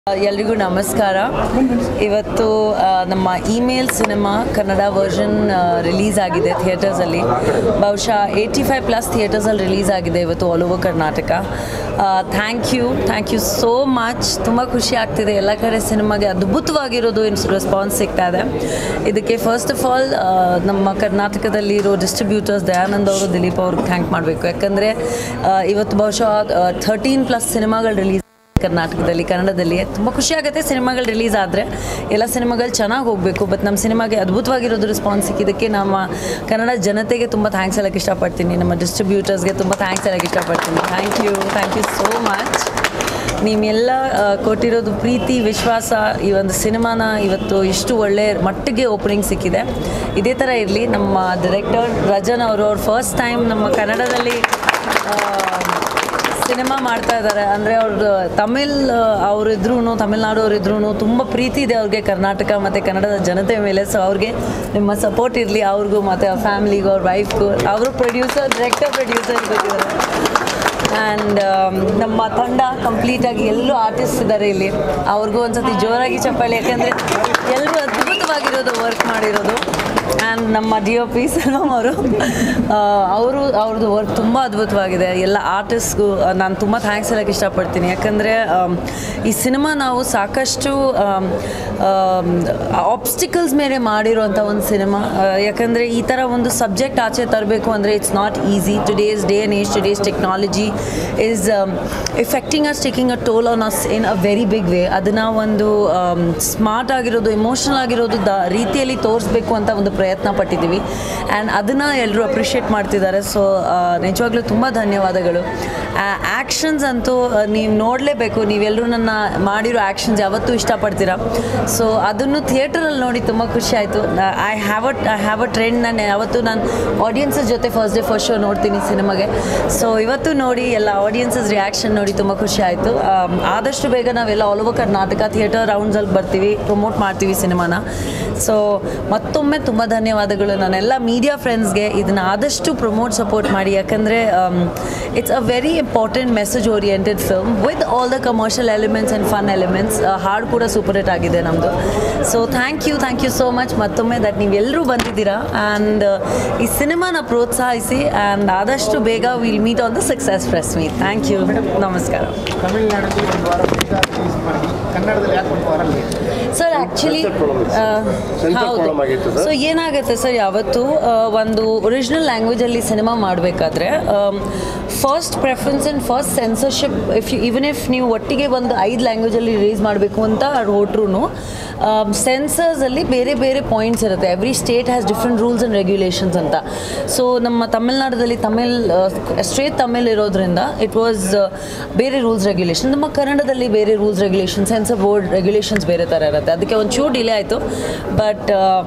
ಎಲ್ರಿಗೂ ನಮಸ್ಕಾರ ಇವತ್ತು ಆ, ನಮ್ಮ email cinema Kannada version release ಆಗಿದೆ ಥಿಯೇಟರ್ಸಲ್ಲಿ ಬಹುಶಃ ಏಯ್ಟಿ ಫೈವ್ ಪ್ಲಸ್ ಥಿಯೇಟರ್ಸಲ್ಲಿ ರಿಲೀಸ್ ಆಗಿದೆ ಇವತ್ತು all over Karnataka thank you thank you so much ತುಂಬ ಖುಷಿ ಆಗ್ತಿದೆ ಎಲ್ಲ ಕಡೆ ಸಿನಿಮಾಗೆ ಅದ್ಭುತವಾಗಿರೋದು ರೆಸ್ಪಾನ್ಸ್ ಸಿಗ್ತಾ ಇದೆ ಇದಕ್ಕೆ ಫಸ್ಟ್ ಆಫ್ ಆಲ್ ನಮ್ಮ ಕರ್ನಾಟಕದಲ್ಲಿರೋ ಡಿಸ್ಟ್ರಿಬ್ಯೂಟರ್ಸ್ ದಯಾನಂದ್ ಅವರು ದಿಲೀಪ್ ಅವ್ರಿಗೆ ಥ್ಯಾಂಕ್ ಮಾಡಬೇಕು ಯಾಕಂದರೆ ಇವತ್ತು ಬಹುಶಃ ಥರ್ಟೀನ್ ಪ್ಲಸ್ ಸಿನಿಮಾಗಳು ರಿಲೀಸ್ ಕರ್ನಾಟಕದಲ್ಲಿ ಕನ್ನಡದಲ್ಲಿ ತುಂಬ ಖುಷಿ ಆಗುತ್ತೆ ಸಿನಿಮಾಗಳು ರಿಲೀಸ್ ಆದರೆ ಎಲ್ಲ ಸಿನಿಮಾಗಳು ಚೆನ್ನಾಗಿ ಹೋಗಬೇಕು ಬಟ್ ನಮ್ಮ ಸಿನಿಮಾಗೆ ಅದ್ಭುತವಾಗಿರೋದು ರೆಸ್ಪಾನ್ಸ್ ಸಿಕ್ಕಿದ್ದಕ್ಕೆ ನಮ್ಮ ಕನ್ನಡ ಜನತೆಗೆ ತುಂಬ ಥ್ಯಾಂಕ್ಸ್ ಹೇಳಕ್ಕೆ ಇಷ್ಟಪಡ್ತೀನಿ ನಮ್ಮ ಡಿಸ್ಟ್ರಿಬ್ಯೂಟರ್ಸ್ಗೆ ತುಂಬ ಥ್ಯಾಂಕ್ಸ್ ಹೇಳಕ್ಕೆ ಇಷ್ಟಪಡ್ತೀನಿ thank you thank you so much ನೀವೆಲ್ಲ ಆ, ಕೊಟ್ಟಿರೋದು ಪ್ರೀತಿ ವಿಶ್ವಾಸ ಈ ಒಂದು ಸಿನಿಮಾನ ಇವತ್ತು ಇಷ್ಟು ಒಳ್ಳೆ ಮಟ್ಟಿಗೆ ಓಪನಿಂಗ್ ಸಿಕ್ಕಿದೆ ಇದೇ ಥರ ಇರಲಿ ನಮ್ಮ ಡೈರೆಕ್ಟರ್ ರಜನ್ ಅವರು ಅವ್ರು ಫಸ್ಟ್ ಟೈಮ್ ನಮ್ಮ ಕನ್ನಡದಲ್ಲಿ ಆ, ಸಿನಿಮಾ ಮಾಡ್ತಾ ಇದ್ದಾರೆ ಅಂದರೆ ಅವ್ರದ್ದು ತಮಿಳ್ ಅವರಿದ್ರೂ ತಮಿಳ್ನಾಡು ಅವರಿದ್ರೂ ತುಂಬ ಪ್ರೀತಿ ಇದೆ ಅವ್ರಿಗೆ ಕರ್ನಾಟಕ ಮತ್ತು ಕನ್ನಡದ ಜನತೆ ಮೇಲೆ ಸೊ ಅವ್ರಿಗೆ ನಿಮ್ಮ ಸಪೋರ್ಟ್ ಇರಲಿ ಅವ್ರಿಗೂ ಮತ್ತು ಅವ್ರ ಫ್ಯಾಮ್ಲಿಗೂ ಅವ್ರ ವೈಫ್ಗೂ ಅವರು ಪ್ರೊಡ್ಯೂಸರ್ ಡೈರೆಕ್ಟರ್ ಪ್ರೊಡ್ಯೂಸರ್ ಗೊತ್ತಿದ್ದಾರೆ ಆ್ಯಂಡ್ ನಮ್ಮ ತಂಡ ಕಂಪ್ಲೀಟಾಗಿ ಎಲ್ಲರೂ ಆರ್ಟಿಸ್ಟ್ ಇದ್ದಾರೆ ಇಲ್ಲಿ ಅವ್ರಿಗೂ ಒಂದ್ಸತಿ ಜೋರಾಗಿ ಚಪ್ಪಾಳಿ ಯಾಕಂದರೆ ಎಲ್ಲರೂ ಅದ್ಭುತವಾಗಿರೋದು ವರ್ಕ್ ಮಾಡಿರೋದು ಆ್ಯಂಡ್ ನಮ್ಮ ಡಿ ಒ ಪಿ ಸಲ್ಮಾಮ್ ಅವರು ಅವರು ಅವ್ರದ್ದು ವರ್ಕ್ ತುಂಬ ಅದ್ಭುತವಾಗಿದೆ ಎಲ್ಲ ಆರ್ಟಿಸ್ಟ್ಗೂ ನಾನು ತುಂಬ ಥ್ಯಾಂಕ್ಸ್ ಹೇಳಕ್ಕೆ ಇಷ್ಟಪಡ್ತೀನಿ ಯಾಕಂದರೆ ಈ ಸಿನಿಮಾ ನಾವು ಸಾಕಷ್ಟು ಆಬ್ಸ್ಟಿಕಲ್ಸ್ ಮೇಲೆ ಮಾಡಿರೋಂಥ ಒಂದು ಸಿನಿಮಾ ಯಾಕಂದರೆ ಈ ಥರ ಒಂದು ಸಬ್ಜೆಕ್ಟ್ ಆಚೆ ತರಬೇಕು ಅಂದರೆ it's not easy today's day and age today's technology is affecting us taking a toll on us in a very big way ಅದನ್ನು ಒಂದು ಸ್ಮಾರ್ಟ್ ಆಗಿರೋದು ಎಮೋಷ್ನಲ್ ಆಗಿರೋದು ದ ರೀತಿಯಲ್ಲಿ ತೋರಿಸ್ಬೇಕು ಅಂತ ಒಂದು ಪ್ರಯತ್ನ ಪಟ್ಟಿದ್ದೀವಿ ಆ್ಯಂಡ್ ಅದನ್ನು ಎಲ್ಲರೂ ಅಪ್ರಿಷಿಯೇಟ್ ಮಾಡ್ತಿದ್ದಾರೆ ಸೊ ನಿಜವಾಗ್ಲೂ ತುಂಬ ಧನ್ಯವಾದಗಳು ಆ್ಯಕ್ಷನ್ಸ್ ಅಂತೂ ನೀವು ನೋಡಲೇಬೇಕು ನೀವೆಲ್ಲರೂ ನನ್ನ ಮಾಡಿರೋ ಆ್ಯಕ್ಷನ್ಸ್ ಯಾವತ್ತೂ ಇಷ್ಟಪಡ್ತೀರಾ ಸೊ ಅದನ್ನು ಥಿಯೇಟರಲ್ಲಿ ನೋಡಿ ತುಂಬ ಖುಷಿ ಆಯಿತು I have a I have a trend ನಾನು ಯಾವತ್ತೂ ನಾನು ಆಡಿಯನ್ಸಸ್ ಜೊತೆ ಫಸ್ಟ್ ಡೇ ಫಸ್ಟ್ ಶೋ ನೋಡ್ತೀನಿ ಸಿನಿಮಾಗೆ ಸೊ ಇವತ್ತು ನೋಡಿ ಎಲ್ಲ ಆಡಿಯನ್ಸಸ್ ರಿಯಾಕ್ಷನ್ ನೋಡಿ ತುಂಬ ಖುಷಿ ಆಯಿತು ಆದಷ್ಟು ಬೇಗ ನಾವೆಲ್ಲ ಆಲ್ ಓವರ್ ಕರ್ನಾಟಕ ಥಿಯೇಟರ್ ರೌಂಡ್ಸಲ್ಲಿ ಬರ್ತೀವಿ ಪ್ರಮೋಟ್ ಮಾಡ್ತೀವಿ ಸಿನಿಮಾನ ಸೊ ಮತ್ತೊಮ್ಮೆ ತುಂಬ ಧನ್ಯವಾದಗಳು ನನ್ನೆಲ್ಲ ಮೀಡಿಯಾ ಫ್ರೆಂಡ್ಸ್ಗೆ ಇದನ್ನು ಆದಷ್ಟು ಪ್ರಮೋಟ್ ಸಪೋರ್ಟ್ ಮಾಡಿ ಯಾಕಂದರೆ it's a very important message oriented film with all the commercial elements and fun elements ಹಾಡು ಕೂಡ ಸೂಪರ್ ಹಿಟ್ ಆಗಿದೆ ನಮ್ಮದು so thank you thank you so much ಮತ್ತೊಮ್ಮೆ ದಟ್ ನೀವೆಲ್ಲರೂ ಬಂದಿದ್ದೀರಾ ಆ್ಯಂಡ್ ಈ ಸಿನಿಮಾನ ಪ್ರೋತ್ಸಾಹಿಸಿ ಆ್ಯಂಡ್ ಆದಷ್ಟು ಬೇಗ will meet on the success press meet thank you ನಮಸ್ಕಾರ ತಮಿಳ್ನಾಡಲ್ಲಿ ಒಂದು ವಾರ ವೀಸಾ ರಿಲೀಸ್ ಮಾಡಿ ಕನ್ನಡದಲ್ಲಿ ಯಾಕೆ ಒಂದು ವಾರ ಲೇಟ್ ಸರ್ ಆ್ಯಕ್ಚುಲಿ Censor ಹೌದು problem ಆಗಿತ್ತು sir? ಸೊ ಏನಾಗುತ್ತೆ ಸರ್ ಯಾವತ್ತು ಆ, ಒಂದು ಒರಿಜಿನಲ್ ಲ್ಯಾಂಗ್ವೇಜಲ್ಲಿ ಸಿನಿಮಾ ಮಾಡಬೇಕಾದ್ರೆ first preference and first censorship if you even if ನೀವು ಒಟ್ಟಿಗೆ ಒಂದು ಐದು ಲ್ಯಾಂಗ್ವೇಜಲ್ಲಿ ರಿಲೀಸ್ ಮಾಡಬೇಕು ಅಂತ ಹೊಟ್ರು ಸೆನ್ಸರ್ಸಲ್ಲಿ ಬೇರೆ ಬೇರೆ ಪಾಯಿಂಟ್ಸ್ ಇರುತ್ತೆ every state has different rules and regulations ಅಂತ ಸೊ ನಮ್ಮ ತಮಿಳ್ನಾಡಲ್ಲಿ ತಮಿಳ್ ಸ್ಟ್ರೇಟ್ ತಮಿಳ್ ಇರೋದ್ರಿಂದ ಇಟ್ ವಾಸ್ ಬೇರೆ ರೂಲ್ಸ್ ರೆಗ್ಯುಲೇಷನ್ ನಮ್ಮ ಕನ್ನಡದಲ್ಲಿ ಬೇರೆ rules regulation censor board regulations ಬೇರೆ ಥರ ಇರುತ್ತೆ ಅದಕ್ಕೆ ಒಂಚೂರು ಡಿಲೇ ಆಯಿತು but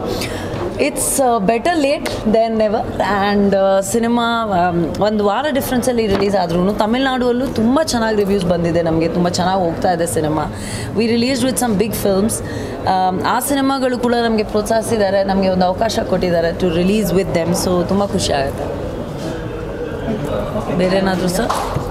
it's better late than never and cinema ಒಂದು ವಾರ ಡಿಫ್ರೆನ್ಸಲ್ಲಿ ರಿಲೀಸ್ ಆದ್ರೂ ತಮಿಳ್ನಾಡಲ್ಲೂ ತುಂಬ ಚೆನ್ನಾಗಿ ರಿವ್ಯೂಸ್ ಬಂದಿದೆ ನಮಗೆ ತುಂಬ ಚೆನ್ನಾಗಿ ಹೋಗ್ತಾ ಇದೆ cinema we released with some big films ಆ ಸಿನಿಮಾಗಳು ಕೂಡ ನಮಗೆ ಪ್ರೋತ್ಸಾಹಿಸಿದ್ದಾರೆ ನಮಗೆ ಒಂದು ಅವಕಾಶ ಕೊಟ್ಟಿದ್ದಾರೆ to release with them so ತುಂಬ ಖುಷಿ ಆಗುತ್ತೆ ಬೇರೆ ಏನಾದರೂ ಸರ್